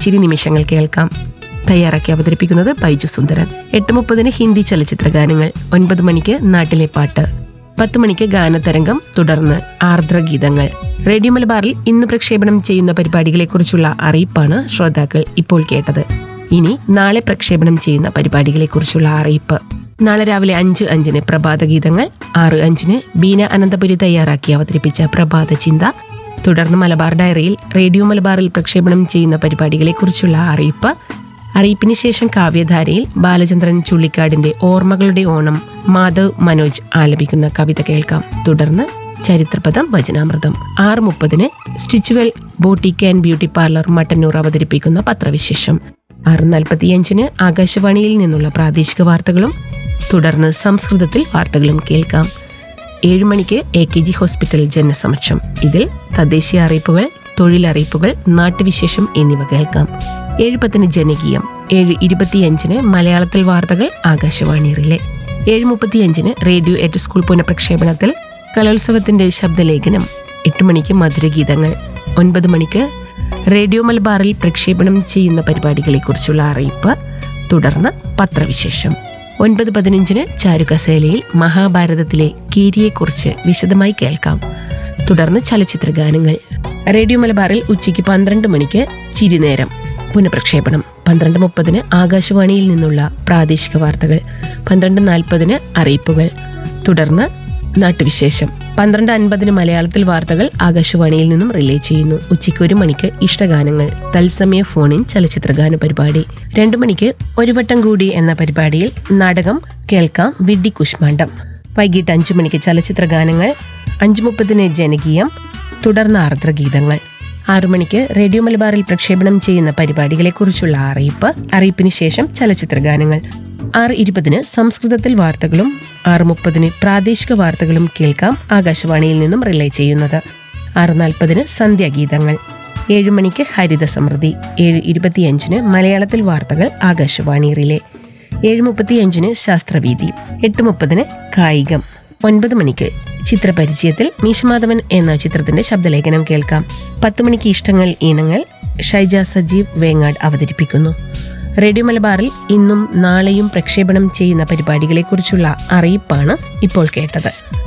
ചിരി നിമിഷങ്ങൾ കേൾക്കാം തയ്യാറാക്കി അവതരിപ്പിക്കുന്നത് ബൈജു സുന്ദരൻ എട്ട് മുപ്പതിന് ഹിന്ദി ചലച്ചിത്ര ഗാനങ്ങൾ ഒൻപത് മണിക്ക് നാട്ടിലെ പാട്ട് പത്ത് മണിക്ക് ഗാനതരംഗം തുടർന്ന് ആർദ്രഗീതങ്ങൾ റേഡിയോ മലബാറിൽ ഇന്ന് പ്രക്ഷേപണം ചെയ്യുന്ന പരിപാടികളെക്കുറിച്ചുള്ള അറിയിപ്പാണ് ശ്രോതാക്കൾ ഇപ്പോൾ കേട്ടത് ഇനി നാളെ പ്രക്ഷേപണം ചെയ്യുന്ന പരിപാടികളെക്കുറിച്ചുള്ള അറിയിപ്പ് നാളെ രാവിലെ അഞ്ച് അഞ്ചിന് പ്രഭാത ഗീതങ്ങൾ ആറ് അഞ്ചിന് ബീന അനന്തപുരി തയ്യാറാക്കി അവതരിപ്പിച്ച പ്രഭാത ചിന്ത തുടർന്ന് മലബാർ ഡയറിയിൽ റേഡിയോ മലബാറിൽ പ്രക്ഷേപണം ചെയ്യുന്ന പരിപാടികളെക്കുറിച്ചുള്ള അറിയിപ്പ് അറിയിപ്പിന് ശേഷം കാവ്യധാരയിൽ ബാലചന്ദ്രൻ ചുള്ളിക്കാടിന്റെ ഓർമ്മകളുടെ ഓണം മാധവ് മനോജ് ആലപിക്കുന്ന കവിത കേൾക്കാം തുടർന്ന് ചരിത്രപദം വചനാമൃതം ആറ് മുപ്പതിന് Stitchwell boutique and beauty parlour Mattannur അവതരിപ്പിക്കുന്ന പത്രവിശേഷം ആറ് നാൽപ്പത്തിയഞ്ചിന് ആകാശവാണിയിൽ നിന്നുള്ള പ്രാദേശിക വാർത്തകളും തുടർന്ന് സംസ്കൃതത്തിൽ വാർത്തകളും കേൾക്കാം ഏഴ് മണിക്ക് എ കെ ജി ഹോസ്പിറ്റൽ ജനസമക്ഷം ഇതിൽ തദ്ദേശീയ അറിയിപ്പുകൾ തൊഴിലറിയിപ്പുകൾ നാട്ടുവിശേഷം എന്നിവ കേൾക്കാം ഏഴ് പത്തിന് ജനകീയം ഏഴ് ഇരുപത്തിയഞ്ചിന് മലയാളത്തിൽ വാർത്തകൾ ആകാശവാണി റിലേ ഏഴ് മുപ്പത്തിയഞ്ചിന് റേഡിയോ എറ്റ് സ്കൂൾ പുനഃപ്രക്ഷേപണത്തിൽ കലോത്സവത്തിന്റെ ശബ്ദലേഖനം എട്ട് മണിക്ക് മധുരഗീതങ്ങൾ ഒൻപത് മണിക്ക് റേഡിയോ മലബാറിൽ പ്രക്ഷേപണം ചെയ്യുന്ന പരിപാടികളെക്കുറിച്ചുള്ള അറിയിപ്പ് തുടർന്ന് പത്രവിശേഷം ഒൻപത് പതിനഞ്ചിന് ചാരുകസേലയിൽ മഹാഭാരതത്തിലെ കീരിയെക്കുറിച്ച് വിശദമായി കേൾക്കാം തുടർന്ന് ചലച്ചിത്ര ഗാനങ്ങൾ റേഡിയോ മലബാറിൽ ഉച്ചയ്ക്ക് പന്ത്രണ്ട് മണിക്ക് ചിരിനേരം പുനഃപ്രക്ഷേപണം പന്ത്രണ്ട് മുപ്പതിന് ആകാശവാണിയിൽ നിന്നുള്ള പ്രാദേശിക വാർത്തകൾ പന്ത്രണ്ട് നാൽപ്പതിന് അറിയിപ്പുകൾ തുടർന്ന് നാട്ടുവിശേഷം പന്ത്രണ്ട് അൻപതിന് മലയാളത്തിൽ വാർത്തകൾ ആകാശവാണിയിൽ നിന്നും റിലേ ചെയ്യുന്നു ഉച്ചയ്ക്ക് ഒരു മണിക്ക് ഇഷ്ടഗാനങ്ങൾ തത്സമയ ഫോണിൻ ചലച്ചിത്ര ഗാന പരിപാടി രണ്ടു മണിക്ക് ഒരു വട്ടം കൂടി എന്ന പരിപാടിയിൽ നാടകം കേൾക്കാം വിഡ്ഡി കുഷ്മാണ്ഡം വൈകിട്ട് അഞ്ചു മണിക്ക് ചലച്ചിത്ര ഗാനങ്ങൾ അഞ്ചു മുപ്പതിന് ജനകീയം തുടർന്ന് ആർദ്രഗീതങ്ങൾ ആറു മണിക്ക് റേഡിയോ മലബാറിൽ പ്രക്ഷേപണം ചെയ്യുന്ന പരിപാടികളെക്കുറിച്ചുള്ള അറിയിപ്പ് അറിയിപ്പിന് ശേഷം ചലച്ചിത്ര ഗാനങ്ങൾ ആറ് ഇരുപതിന് സംസ്കൃതത്തിൽ വാർത്തകളും ആറ് മുപ്പതിന് പ്രാദേശിക വാർത്തകളും കേൾക്കാം ആകാശവാണിയിൽ നിന്നും റിലേ ചെയ്യുന്നത് ആറ് നാൽപ്പതിന് സന്ധ്യാഗീതങ്ങൾ ഏഴ് മണിക്ക് ഹരിത സമൃദ്ധി ഏഴ് ഇരുപത്തിയഞ്ചിന് മലയാളത്തിൽ വാർത്തകൾ ആകാശവാണി റിലേ ഏഴ് മുപ്പത്തിയഞ്ചിന് ശാസ്ത്രവീതി എട്ട് മുപ്പതിന് കായികം ഒൻപത് മണിക്ക് ചിത്രപരിചയത്തിൽ മീശമാധവൻ എന്ന ചിത്രത്തിന്റെ ശബ്ദലേഖനം കേൾക്കാം പത്തു മണിക്ക് ഇഷ്ടങ്ങൾ ഈണങ്ങൾ ഷൈജ സജീവ് വേങ്ങാട് അവതരിപ്പിക്കുന്നു റേഡിയോ മലബാറിൽ ഇന്നും നാളെയും പ്രക്ഷേപണം ചെയ്യുന്ന പരിപാടികളെക്കുറിച്ചുള്ള അറിയിപ്പാണ് ഇപ്പോൾ കേട്ടത്